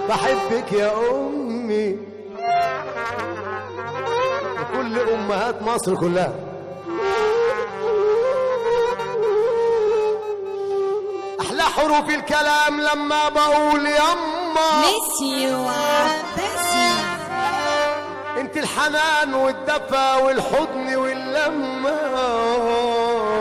بحبك يا أمي وكل أمهات مصر كلها أحلى حروف الكلام لما بقول يما ميسيو عباسي انت الحنان والدفى والحضن واللمة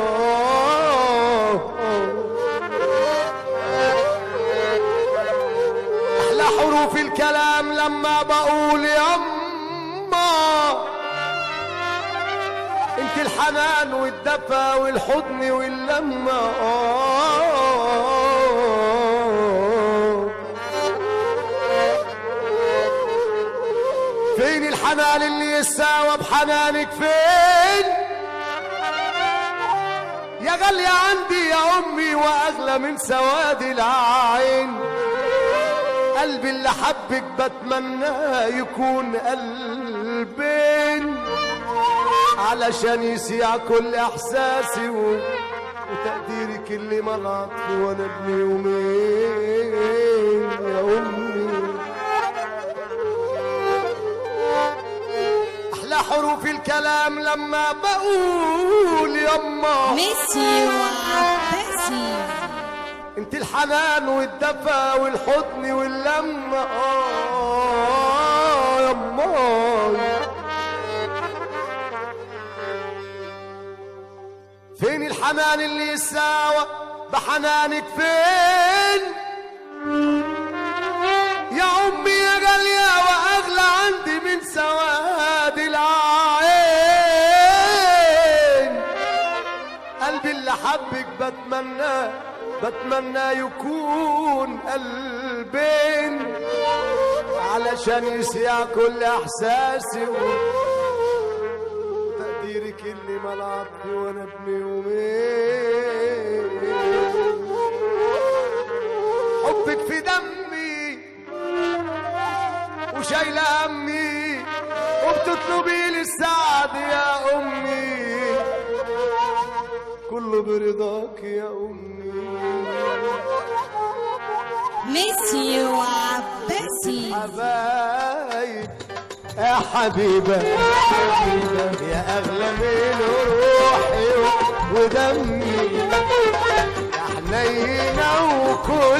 احلى حروف الكلام لما بقول يما انت الحنان والدفى والحضن واللمة فين الحنان اللي يساوى بحنانك فين يا غالية عندي يا أمي وأغلى من سواد العين قلبي اللي حبك بتمنى يكون قلبين علشان يسيع كل إحساسي و... وتقديرك اللي ملعت وانا ابن يومين يا أمي احلى حروف الكلام لما بقول يما ميسيو عباسي انت الحنان والدفى والحضن واللمة آه يما فين الحنان اللي يساوى بحنانك فين يا امي يا غالية واغلى عندي من سواد العين قلبي اللي حبك بتمنى بتمنى يكون قلبين علشان يسيع كل احساسي وتقديرك اللي ملعبني وانا ابن يومين حبك في دمي وشايله همي وبتطلبي لي السعد يا امي كله برضاك يا امي ميسيو عباسي حبايب يا حبيبة يا أغلى من روحي ودمي يا حنينة وكل